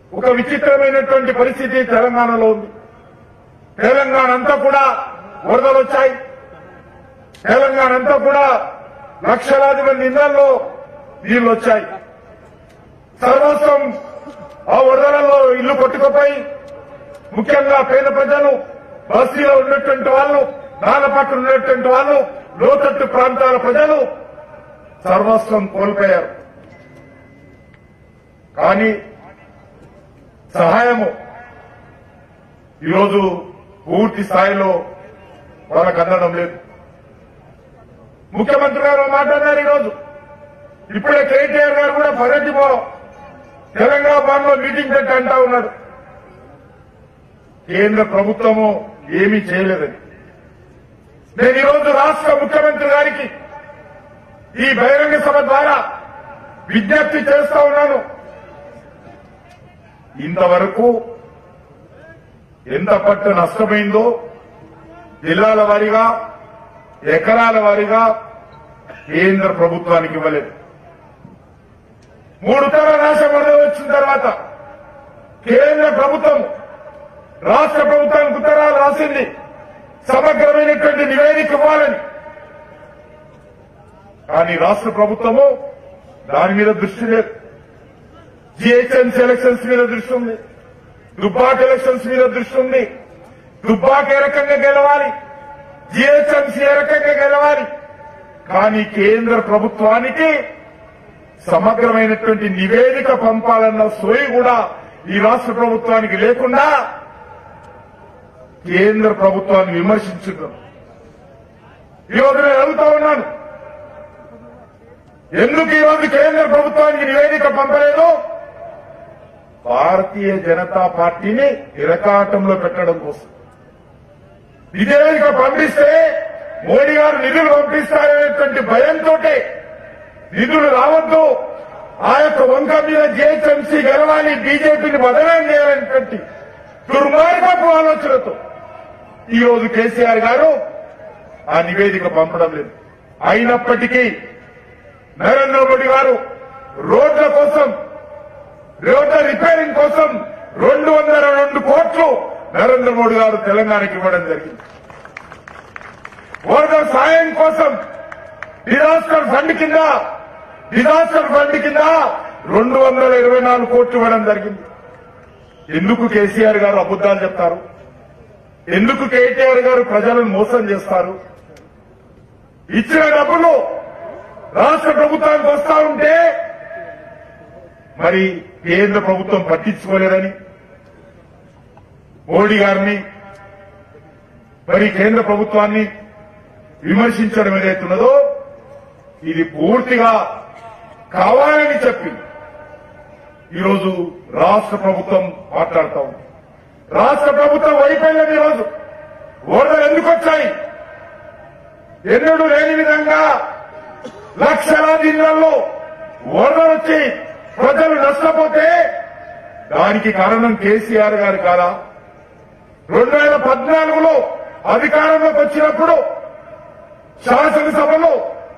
ఒక విచిత్రమైనటువంటి పరిస్థితి తెలంగాణలో ఉంది తెలంగాణ అంతా కూడా వరదలు వచ్చాయి తెలంగాణ అంతా కూడా లక్షలాది మంది ఇళ్లలో నీళ్లు వచ్చాయి సర్వస్వం ఆ వరదలలో ఇల్లు కొట్టుకుపోయి ముఖ్యంగా పేద ప్రజలు బస్తీలో ఉన్నటువంటి వాళ్ళు నాల పక్కన ఉన్నటువంటి వాళ్ళు లోతట్టు ప్రాంతాల ప్రజలు సర్వస్వం కోల్పోయారు కానీ సహాయము ఈరోజు పూర్తి స్థాయిలో వాళ్ళకు అందడం లేదు ముఖ్యమంత్రి గారు మాట్లాడారు ఈరోజు ఇప్పుడే కేటీఆర్ గారు కూడా పర్యటి తెలంగాణ భవన్లో మీటింగ్ పెట్టి అంటా ఉన్నాడు కేంద్ర ప్రభుత్వము ఏమీ చేయలేదని నేను ఈరోజు రాష్ట్ర ముఖ్యమంత్రి గారికి ఈ బహిరంగ సభ ద్వారా విజ్ఞప్తి చేస్తా ఉన్నాను ఇంతవరకు ఎంత పట్టు నష్టమైందో జిల్లాల వారీగా ఎకరాల వారీగా కేంద్ర ప్రభుత్వానికి ఇవ్వలేదు మూడు తర రాష్ట్ర వరద వచ్చిన తర్వాత కేంద్ర ప్రభుత్వం రాష్ట్ర ప్రభుత్వానికి ఉత్తరాలు రాసింది సమగ్రమైనటువంటి నివేదిక ఇవ్వాలని కానీ రాష్ట్ర ప్రభుత్వము దాని మీద దృష్టి లేదు జిహెచ్ఎంసీ ఎలక్షన్స్ మీద దృష్టి ఉంది దుబ్బాక ఎలక్షన్స్ మీద దృష్టి ఉంది దుబ్బాక ఏ రకంగా గెలవాలి జిహెచ్ఎంసీ ఏ రకంగా గెలవాలి కానీ కేంద్ర ప్రభుత్వానికి సమగ్రమైనటువంటి నివేదిక పంపాలన్న సోయి కూడా ఈ రాష్ట్ర ప్రభుత్వానికి లేకుండా కేంద్ర ప్రభుత్వాన్ని విమర్శించున్నాం ఈరోజు నేను అడుగుతా ఉన్నాను ఎందుకు ఈరోజు కేంద్ర ప్రభుత్వానికి నివేదిక పంపలేదు భారతీయ జనతా పార్టీని ఇరకాటంలో పెట్టడం కోసం నివేదిక పంపిస్తే మోడీ గారు నిధులు పంపిస్తారనేటువంటి భయంతో నిధులు రావద్దు ఆ యొక్క వంక మీద జేహెచ్ఎంసీ గెలవాలి బీజేపీని బదనాం చేయాలనేటువంటి దుర్మార్గపు ఆలోచనతో ఈ రోజు కేసీఆర్ గారు ఆ నివేదిక పంపడం లేదు అయినప్పటికీ నరేంద్ర మోడీ గారు రోడ్ల కోసం రోడ్ల రిపేరింగ్ కోసం రెండు వందల రెండు కోట్లు నరేంద్ర మోడీ గారు తెలంగాణకి ఇవ్వడం జరిగింది వరద సాయం కోసం డిజాస్టర్ ఫండ్ కింద డిజాస్టర్ ఫండ్ కింద రెండు వందల ఇరవై నాలుగు కోట్లు ఇవ్వడం జరిగింది ఎందుకు కేసీఆర్ గారు అబద్దాలు చెప్తారు ఎందుకు కేటీఆర్ గారు ప్రజలను మోసం చేస్తారు ఇచ్చిన డబ్బులు రాష్ట్ర ప్రభుత్వానికి వస్తా ఉంటే మరి కేంద్ర ప్రభుత్వం పట్టించుకోలేదని మోడీ గారిని మరి కేంద్ర ప్రభుత్వాన్ని విమర్శించడం ఏదైతున్నదో ఇది పూర్తిగా కావాలని చెప్పి ఈరోజు రాష్ట్ర ప్రభుత్వం మాట్లాడుతా ఉంది రాష్ట్ర ప్రభుత్వం వైఫల్యం ఈరోజు వరదలు ఎందుకు వచ్చాయి ఎన్నడూ లేని విధంగా లక్షలాది ఇళ్లలో వరదలు వచ్చి ప్రజలు నష్టపోతే దానికి కారణం కేసీఆర్ గారు కాదా రెండు వేల పద్నాలుగులో అధికారంలోకి వచ్చినప్పుడు శాసనసభలో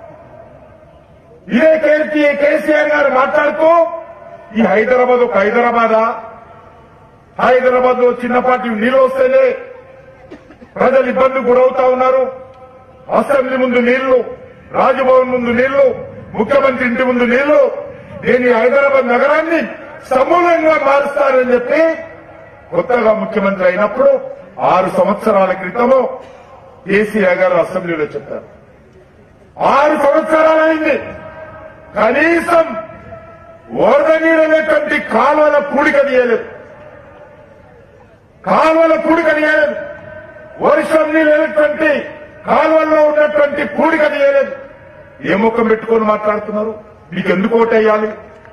ఇదే కేసీ కేసీఆర్ గారు మాట్లాడుతూ ఈ హైదరాబాద్ ఒక హైదరాబాదా హైదరాబాద్ లో చిన్నపాటి నీళ్ళు వస్తేనే ప్రజలు ఇబ్బంది గురవుతా ఉన్నారు అసెంబ్లీ ముందు నీళ్లు రాజ్భవన్ ముందు నీళ్లు ముఖ్యమంత్రి ఇంటి ముందు నీళ్లు దీని హైదరాబాద్ నగరాన్ని సమూలంగా మారుస్తారని చెప్పి కొత్తగా ముఖ్యమంత్రి అయినప్పుడు ఆరు సంవత్సరాల క్రితము కేసీఆర్ గారు అసెంబ్లీలో చెప్పారు ఆరు సంవత్సరాలైంది కనీసం వరద నీళ్ళనేటువంటి కాలువల పూడిక తీయలేదు కాలువల పూడిక తీయలేదు వర్షం నీళ్ళనేటువంటి కాలువల్లో ఉన్నటువంటి పూడిక తీయలేదు ఏ ముఖం పెట్టుకొని మాట్లాడుతున్నారు మీకు ఎందుకు ఓటేయాలి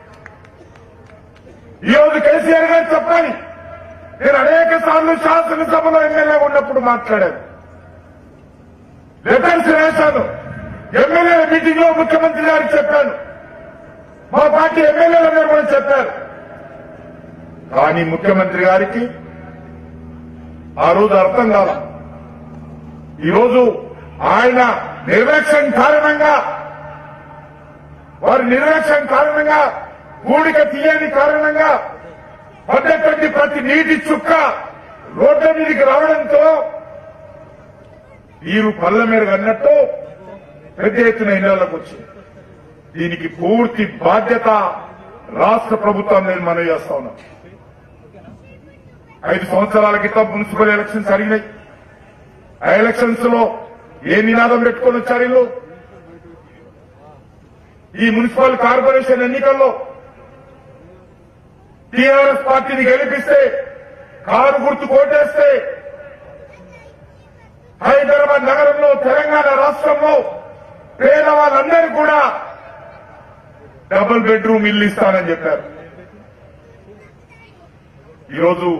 ఈ రోజు కేసీఆర్ గారు చెప్పాలి నేను అనేక సార్లు శాసనసభలో ఎమ్మెల్యే ఉన్నప్పుడు మాట్లాడాను లెటర్స్ రాశాను ఎమ్మెల్యే మీటింగ్ లో ముఖ్యమంత్రి గారికి చెప్పాను మా పార్టీ ఎమ్మెల్యేలందరూ కూడా చెప్పారు కానీ ముఖ్యమంత్రి గారికి ఆ రోజు అర్థం కాల ఈరోజు ఆయన నిర్లక్ష్యం కారణంగా వారి నిర్లక్ష్యం కారణంగా కూడిక తీయని కారణంగా పడ్డటువంటి ప్రతి నీటి చుక్క రోడ్ల మీదకి రావడంతో నీరు పళ్ళ మీద అన్నట్టు పెద్ద ఎత్తున ఇళ్లకు వచ్చింది దీనికి పూర్తి బాధ్యత రాష్ట్ర ప్రభుత్వం నేను మనవి చేస్తా ఉన్నా ఐదు సంవత్సరాల క్రితం మున్సిపల్ ఎలక్షన్స్ జరిగినాయి ఆ ఎలక్షన్స్ లో ఏ నినాదం పెట్టుకొని వచ్చారు వీళ్ళు ఈ మున్సిపల్ కార్పొరేషన్ ఎన్నికల్లో టీఆర్ఎస్ పార్టీని గెలిపిస్తే కారు గుర్తు కోటేస్తే హైదరాబాద్ నగరంలో తెలంగాణ రాష్ట్రంలో పేదవాళ్ళందరూ కూడా డబుల్ బెడ్రూమ్ ఇల్లు ఇస్తానని చెప్పారు ఈరోజు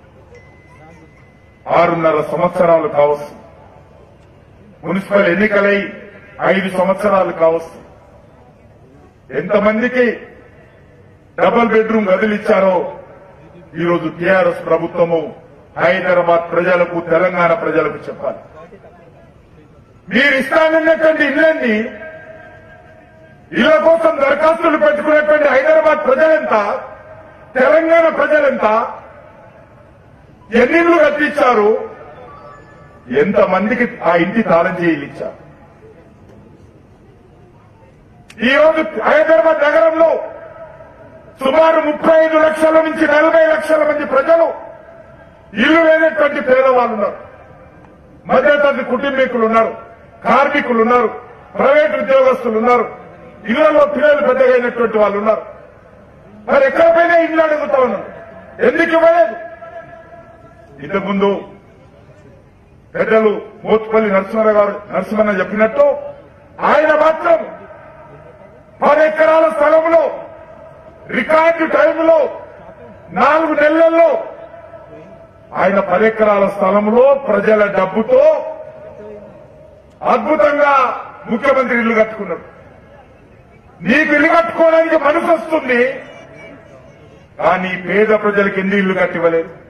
ఆరున్నర సంవత్సరాలు కావచ్చు మున్సిపల్ ఎన్నికలై ఐదు సంవత్సరాలు కావచ్చు ఎంతమందికి డబుల్ బెడ్రూమ్ గదులు ఇచ్చారో ఈరోజు టీఆర్ఎస్ ప్రభుత్వము హైదరాబాద్ ప్రజలకు తెలంగాణ ప్రజలకు చెప్పాలి మీరు ఇస్తానన్నటువంటి ఇళ్ళన్ని ఇళ్ల కోసం దరఖాస్తులు పెట్టుకున్నటువంటి హైదరాబాద్ ప్రజలెంత తెలంగాణ ప్రజలెంత ఎన్ని ఇళ్లు కట్టించారు ఎంతమందికి ఆ ఇంటి తాళం చేయిలు ఇచ్చారు ఈ రోజు హైదరాబాద్ నగరంలో సుమారు ముప్పై ఐదు లక్షల నుంచి నలభై లక్షల మంది ప్రజలు ఇల్లు లేనటువంటి పేదవాళ్ళు ఉన్నారు మధ్యతరగతి కుటుంబీకులు ఉన్నారు కార్మికులు ఉన్నారు ప్రైవేట్ ఉద్యోగస్తులు ఉన్నారు ఇళ్లలో పిల్లలు పెద్దగా అయినటువంటి వాళ్ళు ఉన్నారు మరి ఎక్కడ పోయినా ఇల్లు అడుగుతా ఉన్నారు ఎందుకు ఇవ్వలేదు ఇంతకుముందు పెద్దలు మోత్పల్లి నరసింహరావు గారు నరసింహన్న చెప్పినట్టు ఆయన మాత్రం పది ఎకరాల స్థలంలో రికార్డు టైంలో నాలుగు నెలల్లో ఆయన పది ఎకరాల స్థలంలో ప్రజల డబ్బుతో అద్భుతంగా ముఖ్యమంత్రి ఇల్లు కట్టుకున్నాడు నీకు ఇల్లు కట్టుకోవడానికి మనసు వస్తుంది కానీ పేద ప్రజలకు ఎన్ని ఇల్లు కట్టివ్వలేదు